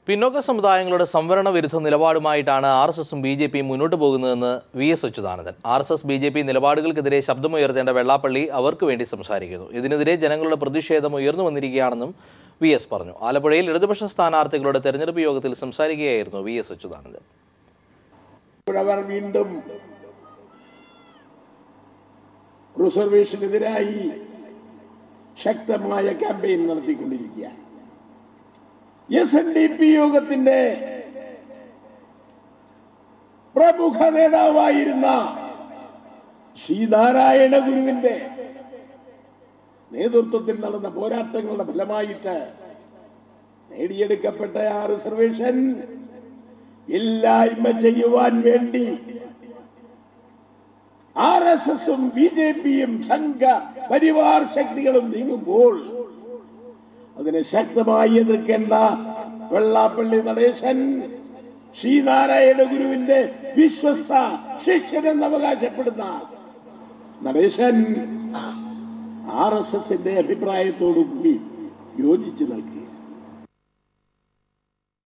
പിന്നോക്ക സമുദായങ്ങളുടെ സംവരണ വിരുദ്ധ നിലപാടുമായിട്ടാണ് ആർ എസ് എസും ബി ജെ പിയും മുന്നോട്ട് പോകുന്നതെന്ന് V S Achuthanandan R S S B J P നിലപാടുകൾക്കെതിരെ ശബ്ദമുയർത്തേണ്ട വെള്ളാപ്പള്ളി അവർക്ക് വേണ്ടി സംസാരിക്കുന്നു ഇതിനെതിരെ ജനങ്ങളുടെ പ്രതിഷേധം ഉയർന്നു വന്നിരിക്കുകയാണെന്നും വി എസ് പറഞ്ഞു ആലപ്പുഴയിൽ ഇടതുപക്ഷ സ്ഥാനാർത്ഥികളുടെ തെരഞ്ഞെടുപ്പ് യോഗത്തിൽ സംസാരിക്കുകയായിരുന്നു വി എസ് അച്യുതാനന്ദൻ അവർ വീണ്ടും റിസർവേഷനെതിരായി ശക്തമായ ക്യാമ്പയിൻ നടത്തിക്കൊണ്ടിരിക്കുകയാണ് എസ് എൻ ഡി പി യോഗത്തിന്റെ പ്രമുഖ നേതാവായിരുന്ന ശ്രീനാരായണ ഗുരുവിന്റെ നേതൃത്വത്തിൽ നടന്ന പോരാട്ടങ്ങളുടെ ഫലമായിട്ട് നേടിയെടുക്കപ്പെട്ട ആ റിസർവേഷൻ ഇല്ലായ്മ ചെയ്യുവാൻ വേണ്ടി ആർ എസ് എസും ബി ജെ പിയും സംഘ പരിവാർ ശക്തികളും നീങ്ങുമ്പോൾ അതിനെ ശക്തമായി എതിർക്കേണ്ട വെള്ളാപ്പള്ളി നടേശൻ ശ്രീനാരായണ ഗുരുവിന്റെ വിശ്വസ്ത ശിഷ്യനെന്ന് അവകാശപ്പെടുന്ന നടേശൻ ആർ എസ് എസിന്റെ അഭിപ്രായത്തോടു കൂടി യോജിച്ചു നിൽക്കുക